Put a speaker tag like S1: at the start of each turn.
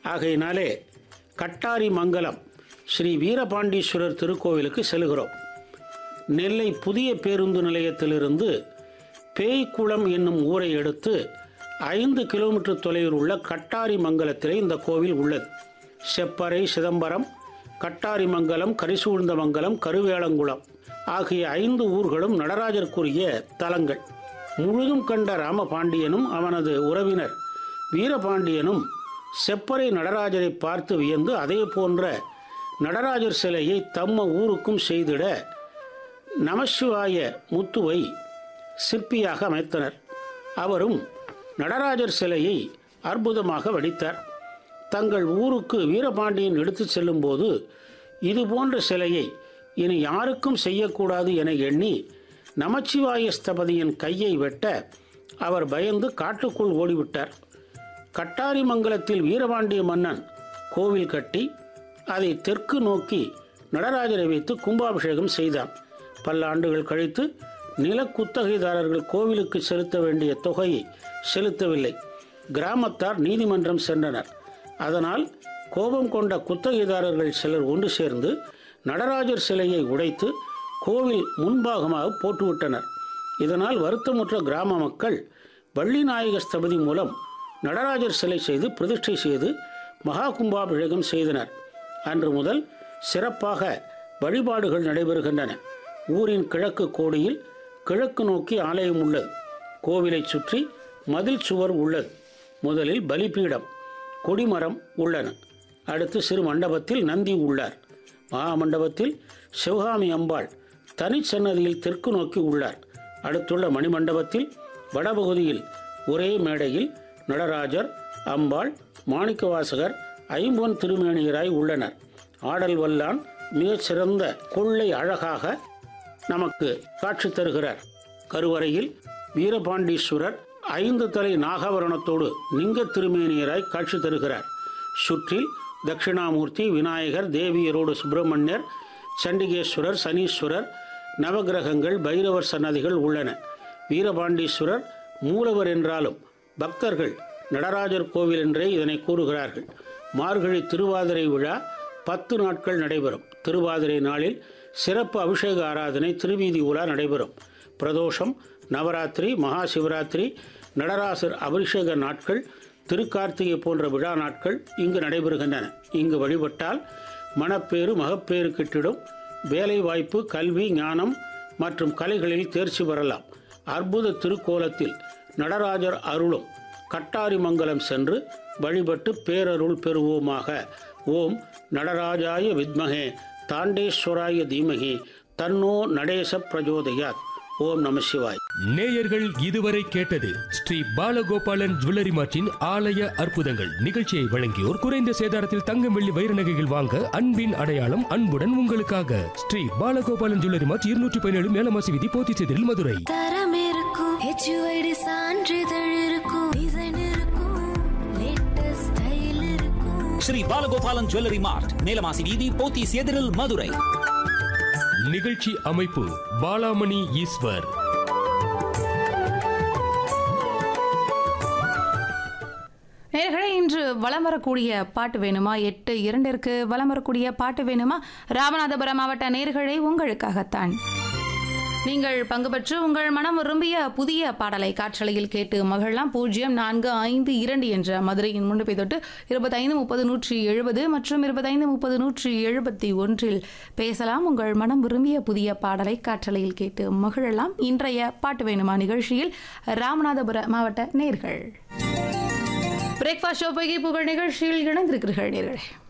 S1: ஆகையினாலே கட்டாரி மங்கலம் ஸ்ரீ வீரபாண்டீஸ்வரர் திருக்கோவிலுக்கு செல்கிறோம் நெல்லை புதிய பேருந்து நிலையத்திலிருந்து பேய்க்குளம் என்னும் ஊரை எடுத்து ஐந்து கிலோமீட்டர் தொலைவில் உள்ள கட்டாரி மங்கலத்திலே இந்த கோவில் உள்ளது செப்பறை சிதம்பரம் கட்டாரிமங்கலம் கரிசூழ்ந்தமங்கலம் கருவேலங்குளம் ஆகிய ஐந்து ஊர்களும் நடராஜருக்குரிய தலங்கள் முழுதும் கண்ட ராமபாண்டியனும் அவனது உறவினர் வீரபாண்டியனும் செப்பறை நடராஜரை பார்த்து வியந்து அதே போன்ற நடராஜர் சிலையை தம்ம ஊருக்கும் செய்திட நமசிவாய முத்துவை சிற்பியாக அமைத்தனர் அவரும் நடராஜர் சிலையை அற்புதமாக வடித்தார் தங்கள் ஊருக்கு வீரபாண்டியன் எடுத்துச் செல்லும்போது இது போன்ற சிலையை இனி யாருக்கும் செய்யக்கூடாது என எண்ணி நமச்சிவாய ஸ்தபதியின் கையை வெட்ட அவர் பயந்து காட்டுக்குள் ஓடிவிட்டார் கட்டாரிமங்கலத்தில் வீரபாண்டிய மன்னன் கோவில் கட்டி அதை தெற்கு நோக்கி நடராஜரை வைத்து கும்பாபிஷேகம் செய்தான் பல்லாண்டுகள் கழித்து நிலக்குத்தகைதாரர்கள் கோவிலுக்கு செலுத்த வேண்டிய தொகையை செலுத்தவில்லை கிராமத்தார் நீதிமன்றம் சென்றனர் அதனால் கோபம் கொண்ட குத்தகைதாரர்கள் சிலர் ஒன்று சேர்ந்து நடராஜர் சிலையை உடைத்து கோவில் முன்பாகமாக போட்டுவிட்டனர் இதனால் வருத்தமுற்ற கிராம மக்கள் வள்ளிநாயக ஸ்தபதி மூலம் நடராஜர் சிலை செய்து பிரதிஷ்டை செய்து மகா கும்பாபிஷேகம் செய்தனர் அன்று முதல் சிறப்பாக வழிபாடுகள் நடைபெறுகின்றன ஊரின் கிழக்கு கோடியில் கிழக்கு நோக்கி ஆலயம் உள்ளது கோவிலை சுற்றி மதில் சுவர் உள்ளது முதலில் பலிபீடம் கொடிமரம் உள்ளன அடுத்து சிறு மண்டபத்தில் நந்தி உள்ளார் மகா மண்டபத்தில் சிவகாமி அம்பாள் தனிச்சன்னதியில் தெற்கு நோக்கி உள்ளார் அடுத்துள்ள மணிமண்டபத்தில் வடபகுதியில் ஒரே மேடையில் நடராஜர் அம்பாள் மாணிக்கவாசகர் ஐம்பொன் திருமேனியராய் உள்ளனர் ஆடல் வல்லான் மிகச் சிறந்த கொள்ளை அழகாக நமக்கு காட்சி தருகிறார் கருவறையில் வீரபாண்டீஸ்வரர் ஐந்து தலை நாகவரணத்தோடு லிங்க திருமேனியராய் காட்சி தருகிறார் சுற்றில் தட்சிணாமூர்த்தி விநாயகர் தேவியரோடு சுப்பிரமணியர் சண்டிகேஸ்வரர் சனீஸ்வரர் நவகிரகங்கள் பைரவர் சன்னதிகள் உள்ளன வீரபாண்டீஸ்வரர் மூலவர் என்றாலும் பக்தர்கள் நடராஜர் கோவில் என்றே இதனை கூறுகிறார்கள் மார்கழி திருவாதிரை விழா பத்து நாட்கள் நடைபெறும் திருவாதிரை நாளில் சிறப்பு அபிஷேக ஆராதனை திருவீதி உலா நடைபெறும் பிரதோஷம் நவராத்திரி மகா சிவராத்திரி நடராசர் அபிஷேக நாட்கள் திருக்கார்த்திகை போன்ற விழா நாட்கள் இங்கு நடைபெறுகின்றன இங்கு வழிபட்டால் மணப்பேறு மகப்பேறு கிட்டிடும் வேலை வாய்ப்பு கல்வி ஞானம் மற்றும் கலைகளில் தேர்ச்சி பெறலாம் அற்புத திருக்கோலத்தில் நடராஜர் அருளும் கட்டாரிமங்கலம் சென்று வழிபட்டு பேரருள் பெறுவோமாக ஓம் நடராஜாய வித்மகே தாண்டேஸ்வராய தீமகி தன்னோ நடேச பிரஜோதயாத் ஓம் நம சிவாய்
S2: நேயர்கள் இதுவரை கேட்டது ஸ்ரீ பாலகோபாலன் ஜுவல்லரி மார்ட்டின் ஆலய அற்புதங்கள் நிகழ்ச்சியை வழங்கியோர் குறைந்த சேதாரத்தில் தங்கம் வெள்ளி வைர நகைகள் வாங்க அன்பின் அடையாளம் அன்புடன் உங்களுக்காக ஸ்ரீ பாலகோபாலன் ஜுவல்லரி மார்ட் இருநூற்றி பதினேழு மேலமாசி விதி போத்திச்செதில் மதுரை
S3: தரம் இருக்கும் ஹெச்யூஐடி சான்றிதழ் இருக்கும் டிசைன் இருக்கும் லேட்டஸ்ட் ஸ்டைல் இருக்கும்
S4: ஸ்ரீ பாலகோபாலன் ஜுவல்லரி மார்ட் மேலமாசி வீதி போத்தீஸ் எதிரில் மதுரை
S2: நிகழ்ச்சி அமைப்பு பாலாமணி ஈஸ்வர்
S5: நேர்களே இன்று வலம் வரக்கூடிய பாட்டு வேணுமா எட்டு இரண்டிற்கு வலம் வரக்கூடிய பாட்டு வேணுமா ராமநாதபுரம் மாவட்ட நேர்களை உங்களுக்காகத்தான் நீங்கள் பங்கு பெற்று உங்கள் மனம் விரும்பிய புதிய பாடலை காற்றலையில் கேட்டு மகிழலாம் பூஜ்ஜியம் நான்கு ஐந்து இரண்டு என்ற மதுரையின் முன்னுப்பை தொட்டு இருபத்தைந்து முப்பது நூற்றி எழுபது மற்றும் இருபத்தைந்து முப்பது நூற்றி எழுபத்தி ஒன்றில் பேசலாம் உங்கள் மனம் விரும்பிய புதிய பாடலை காற்றலையில் கேட்டு மகிழலாம் இன்றைய பாட்டு வேணுமா நிகழ்ச்சியில் ராமநாதபுர மாவட்ட நேர்கள் பிரேக்ஃபாஸ்ட் ஷோ பகை புகழ் நிகழ்ச்சியில் இணைந்திருக்கிறீர்கள் நேர்களே